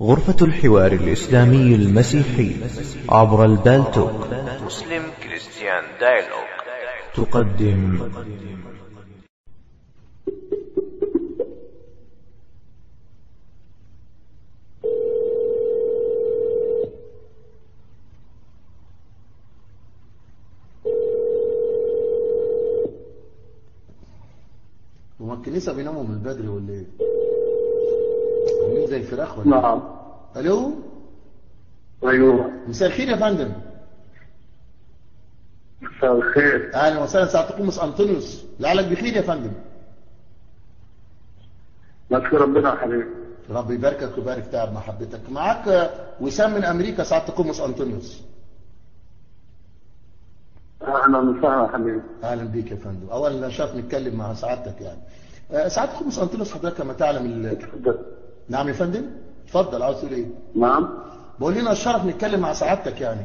غرفة الحوار الإسلامي المسيحي عبر البالتوك مسلم كريستيان دايلوج تقدم هما الكنيسة بيناموا من بدري ولا ايه؟ عاملين زي الفراخ ولا نعم ايه؟ الو ايوه مساء الخير يا فندم مساء الخير اهلا وسهلا سعادة قمص انطونيوس لعلك بخير يا فندم نشكر ربنا يا حبيبي رب يباركك ويبارك تعب محبتك معاك آه، وسام من امريكا سعادة قمص انطونيوس اهلا وسهلا يا حبيبي اهلا بيك يا فندم اولا شرف نتكلم مع سعادتك يعني آه، سعادة قمص انطونيوس حضرتك كما تعلم ال... تفضل. نعم يا فندم اتفضل عاوز تقول ايه نعم بقول لنا الشرف نتكلم مع سعادتك يعني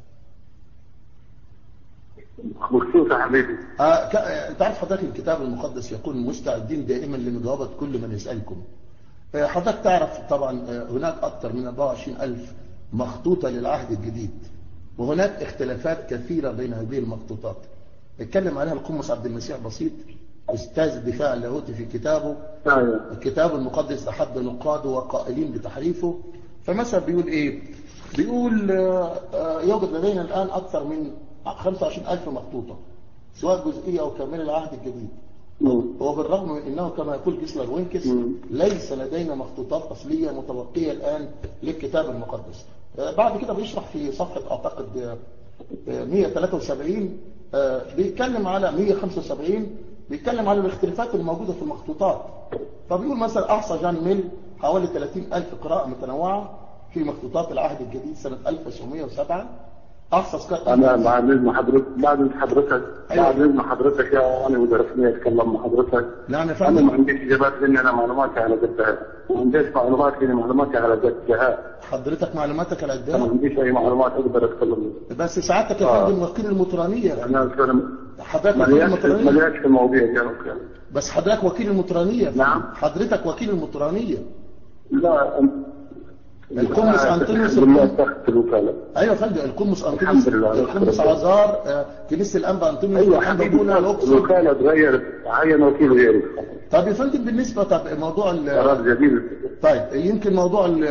بخصوص يا حبيبي آه ك... آه، تعرف حضرتك الكتاب المقدس يقول مستعدين دائما لمجاوبة كل من يسألكم آه، حضرتك تعرف طبعا آه، هناك أكثر من 24 ألف مخطوطة للعهد الجديد وهناك اختلافات كثيرة بين هذه المخطوطات اتكلم عليها القمص عبد المسيح بسيط أستاذ الدفاع اللاهوتي في كتابه ايوه الكتاب المقدس أحد نقاده وقائلين بتحريفه فمثلا بيقول إيه بيقول آه، آه، يوجد لدينا الآن أكثر من 25 ألف مخطوطة سواء جزئية أو كاملة العهد الجديد مم. وبالرغم من أنه كما يقول جيسلر وينكس مم. ليس لدينا مخطوطات أصلية متبقية الآن للكتاب المقدس آه، بعد كده بيشرح في صفحة أعتقد آه، آه، 173 آه، بيتكلم على 175 بيتكلم على الاختلافات الموجودة في المخطوطات فبيقول مثلا أحصى جان ميل حوالي 30 ألف قراءة متنوعة في مخطوطات العهد الجديد سنة 1907 أحصى سكوت انا بعد اذن حضرتك بعد اذن حضرتك أيوة. بعد اذن حضرتك يا انا ودرسني اتكلم مع حضرتك نعم يا انا فندم ما عنديش اجابات لاني انا معلوماتي على قدها ما عنديش معلومات لاني معلوماتي على قدها حضرتك معلوماتك على انا ما قدها عنديش اي معلومات اقدر اتكلم بس ساعتك يا آه. فندم وكيل المطرانية انا أنا حضرتك وكيل ملياش المطرانية ملياش في المواضيع دي أنا أتكلم. بس حضرتك وكيل المطرانية يا فندم. نعم. حضرتك وكيل المطرانية لا القمص أنطونيوس الحمد لله القم- اتخذت الوكاله ايوه يا فندم القمص انطونيوس الحمد لله. القمص عزار آه، كنيسة الانبا انطونيوس ايوه الحمد حبيبي لله الاقصر الوكاله اتغيرت عين وكيل غيري طب يا فندم بالنسبة طب موضوع ال- قرار جديد طيب يمكن موضوع ال-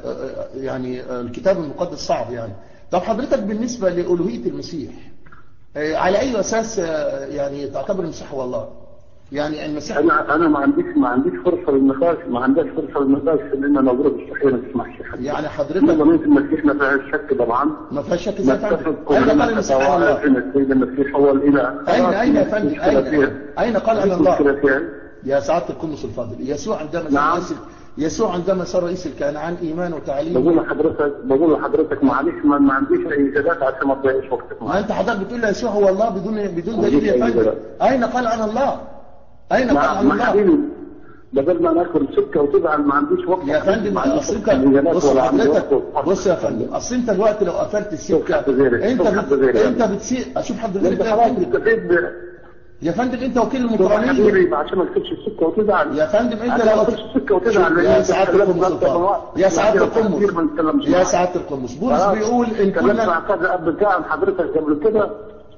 يعني الكتاب المقدس صعب يعني طب حضرتك بالنسبة لألوهية المسيح آه، على أي أساس آه، يعني تعتبر المسيح هو الله يعني المسيح انا انا ما عنديش ما عنديش فرصه للنقاش ما عنديش فرصه للنقاش لان نظره الصحيه ما تسمحش حد يعني حضرتك نظريه المسيح ما فيهاش شك طبعا ما فيهاش شك ازاي يا نتفق فندم أين كلنا قال المسيح عن نتوارث الله ان السيد المسيح هو الاله أين أين يا فندم مشكلة أين فيها. أين قال عن مفيش الله مشكلة فيها. يا سعادة القمص الفاضل يسوع عندما صار نعم. رئيس يسوع عندما صار رئيس الكهنة عن إيمان وتعليم بقول لحضرتك بقول لحضرتك معلش ما, ما عنديش اي اجابات عشان ما تضيعش وقتك ما معي أنت حضرتك بتقول لي يسوع هو الله بدون بدون ما دليل يا عنديش أي فندم دليل. أين قال عن الله أين قال ما عن ما الله حبيبي بدل ما ناكل سكه وتزعل ما عنديش وقت يا فندم ما عنديش اصل وقت انت للإجابات بص ولا عندي حضرتك وقت. بص يا فندم اصل انت دلوقتي لو قفلت السكه شوف حد غيرك، انت شوف بت... حد غيرك. انت بتسيء اشوف حد غيرك انت يا خلاص فندم استفيد ب- يا فندم انت وكيل شوف المطرانيه حبيبي عشان ما تكتبش السكه وتزعل يا فندم انت عشان لو ما تكتبش السكه وتزعل شوف، لأن يا انت سعاده اتكلمت القمص نفسك الفاضل. الوقت. يا سعاده كتير القمص ما نتكلمش يا معاك. سعاده القمص بولس خلاص. بيقول ان اتكلمت مع كنا كذا قبل كده عن حضرتك قبل كده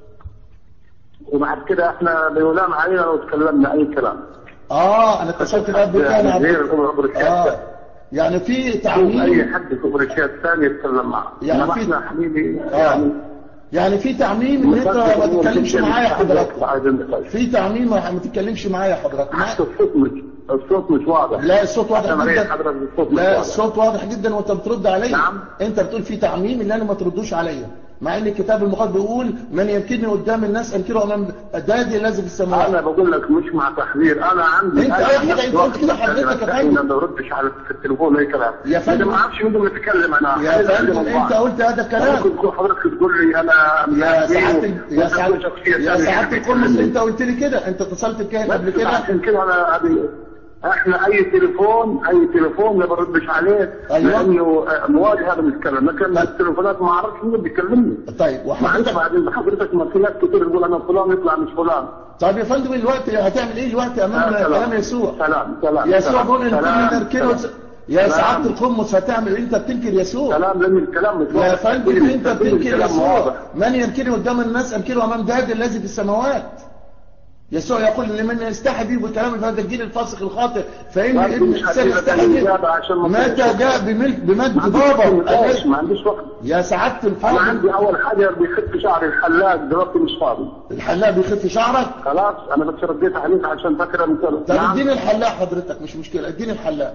وبعد كده احنا بيولان علينا لو اتكلمنا اي كلام اه انا اتصلت بقى بك يعني انا غير الامريكان اه يعني في شوف اي تعميم حد في امريكان ثاني يتكلم معه يعني انما في- احنا حبيبي اه يعني يعني في تعميم ان انت ما تتكلمش معايا حضرتك بعد النقاش في تعميم ما ما تتكلمش معايا حضرتك مع... حتى الصوت مش الصوت مش واضح لا الصوت واضح عشان أريح جدا حضرتك الصوت مش لا واضح. الصوت واضح جدا وانت بترد عليا نعم. انت بتقول في تعميم اللي انا ما تردوش عليا مع ان الكتاب المقدس بيقول من ينكرني قدام الناس انكره امام دادي الذي في السماوات انا بقول لك مش مع تحذير انا عندي انت أنا اي عن حاجة نفسي انت قلت وقت كده حضرتك يا أنا فندم. ما بردش على في التليفون اي كلام يا فندم. أنا ما اعرفش مين اللي بيتكلم انا يا أنا فندم أتكلم انت معك. قلت هذا الكلام ممكن تكون حضرتك تقول لي انا يا مين سعادة يا وأنت سعادة تكون شخصية يا ثانية سعادة القمص انت قلت لي كده انت اتصلت بكاهن قبل بس كده عشان كده انا أبي احنا اي تليفون اي تليفون ما بردش عليه أيوة. لانه آه، مواجهه بنتكلم لكن التليفونات ما اعرفش مين بيكلمني طيب ما عندك وحضرتك بعدين حضرتك ما في ناس كتير يقول انا فلان يطلع مش فلان طيب يا فندم الوقت هتعمل ايه الوقت امام آه، سلام. كلام يسوع سلام سلام يسوع سلام. بيقول ان سلام. كنا نركنه سلام. يا كلام- سعاده القمص هتعمل انت بتنكر يسوع كلام جميل كلام يا فندم انت بتنكر كلام يسوع واضح. من ينكرني قدام الناس انكره امام داد الذي في السماوات يسوع يقول لمن يستحي بي بكلام هذا الجيل الفاسق الخاطئ فان ما ابن فيش الانسان حد يستحي يقدر به يجاب عشان ما متى فيش. جاء بملك بمجد ما عنديش بابا وقت، ما عنديش وقت يا سعاده انا الفاضل عندي اول حاجه بيخف شعر الحلاق دلوقتي مش فاضي الحلاق بيخف شعرك خلاص انا بس رديت عليك عشان فاكر مثال طب اديني الحلاق حضرتك مش مشكله اديني الحلاق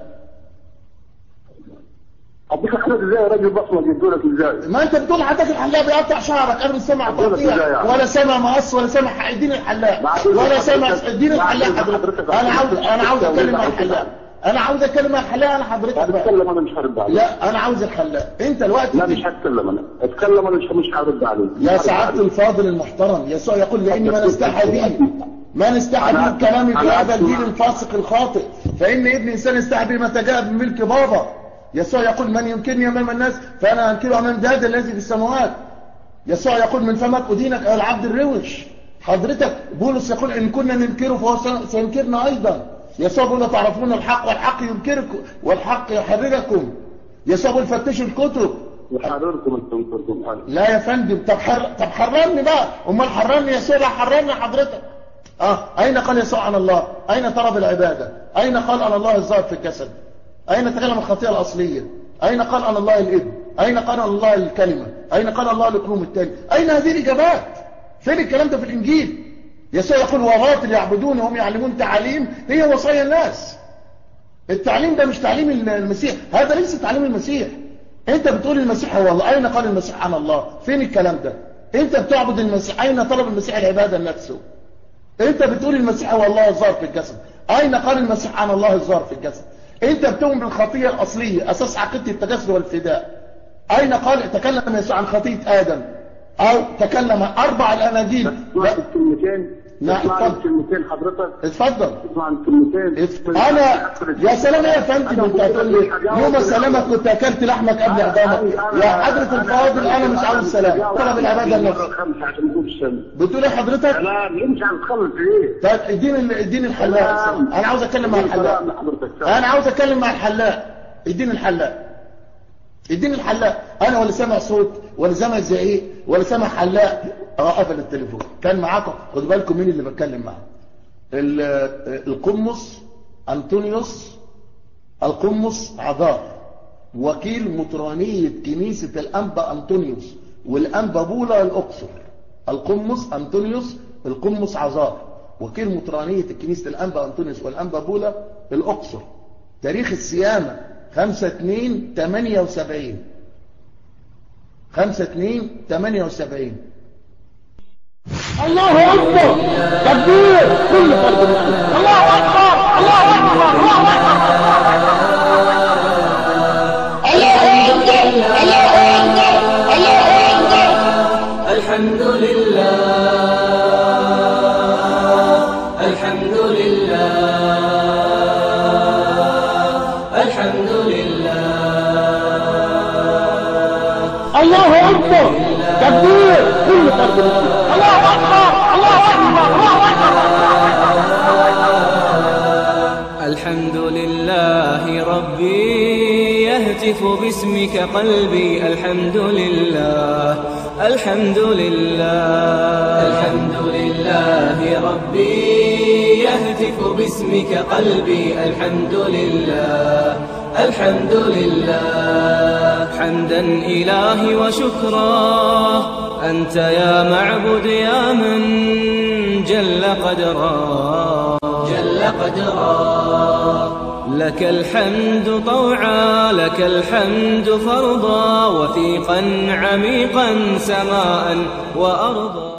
اديك حضرتك ازاي يا راجل بصمه يدولك ازاي ما انت بتقول حضرتك الحلاق بيقطع شعرك انا مش سامع أقول لك تقطيع ازاي يعني؟ ولا سامع مقص ولا سامع اديني الحلاق بعد ولا إذن سامع حضرتك- اديني بعد الحلاق إذن حضرتك حضرتك انا عاوز انا عاوز حضرتك اتكلم مع حضرتك الحلاق انا عاوز اتكلم مع الحلاق انا حضرتك بقى اتكلم انا مش هرد عليك لا انا عاوز الحلاق انت الوقت لا مش هتكلم انا اتكلم انا مش مش هرد عليك يا مش هرد سعادة عليك. الفاضل المحترم يسوع يقول لاني من استحى به من استحى به أنا- بكلام في أنا هذا الجيل أسمع. الفاسق الخاطئ فان ابن انسان استحى به متى جاء بملك بابا يسوع يقول من يمكنني امام الناس فانا انكره امام داد الذي في السماوات يسوع يقول من فمك ادينك ايها العبد الروش حضرتك بولس يقول ان كنا ننكره فهو سي- سينكرنا ايضا يسوع بيقول تعرفون الحق والحق ينكركم والحق يحرركم يسوع بيقول فتشوا الكتب يحرركم انتم كنتم حالي لا يا فندم طب حر... طب حررني بقى امال حررني يسوع لا حررني حضرتك اه اين قال يسوع عن الله اين طلب العباده اين قال عن الله الظاهر في الجسد اين تكلم الخطيئه الاصليه اين قال عن الله الابن اين قال عن الله الكلمه اين قال الله الاقلوم الثاني اين هذه الاجابات فين الكلام ده في الانجيل يسوع يقول وباطل يعبدون وهم يعلمون تعاليم هي وصايا الناس التعليم ده مش تعليم المسيح هذا ليس تعليم المسيح انت بتقول المسيح هو الله اين قال المسيح عن الله فين الكلام ده انت بتعبد المسيح اين طلب المسيح العباده لنفسه انت بتقول المسيح هو الله الظاهر في الجسد اين قال المسيح عن الله الظاهر في الجسد انت بتؤمن بالخطيه الاصليه اساس عقيده التجسد والفداء اين قال تكلم يسوع عن خطيه ادم او تكلم اربع الاناجيل اسمع الكلمتين لا، اسمع اتفضل. الكلمتين حضرتك اتفضل اسمع الكلمتين انا يا سلام يا فندم انت هتقول لي يوم سلامك كنت اكلت لحمك قبل اعدامك يا حضرة الفاضل انا مش عاوز سلام طلب العبادة لنفسي خمسة عشان نقول السلام بتقول ايه حضرتك كلام ليه مش عم تخلص ليه؟ طيب اديني ال- اديني الحلاق انا عاوز اتكلم مع الحلاق كلام حضرتك انا عاوز اتكلم مع الحلاق اديني الحلاق اديني الحلاق انا ولا سامع صوت ولا سامع زعيق ولا سامع حلاق اه قفل التليفون كان معاكم خدوا بالكم مين اللي بتكلم معاه ال- القمص انطونيوس القمص عذار وكيل مطرانية كنيسة الأنبا أنطونيوس والأنبا بولا الأقصر القمص أنطونيوس القمص عذار وكيل مطرانية كنيسة الأنبا أنطونيوس والأنبا بولا الأقصر تاريخ الصيامة 5 2 78 5 2 78 الله أكبر تكبير كل فرد مسلم الله أكبر الله أكبر الله أكبر الحمد لله الحمد لله الحمد لله الله أكبر تكبير كل فرد مسلم الله أكبر الله أكبر الله أكبر الحمد لله ربي يهتف باسمك قلبي الحمد لله الحمد لله الحمد لله ربي يهتف باسمك قلبي الحمد لله الحمد لله حمدا إلهي وشكرا أنت يا معبد يا من جل قدرا جل قدرا لك الحمد طوعا لك الحمد فرضا وثيقا عميقا سماء وأرضا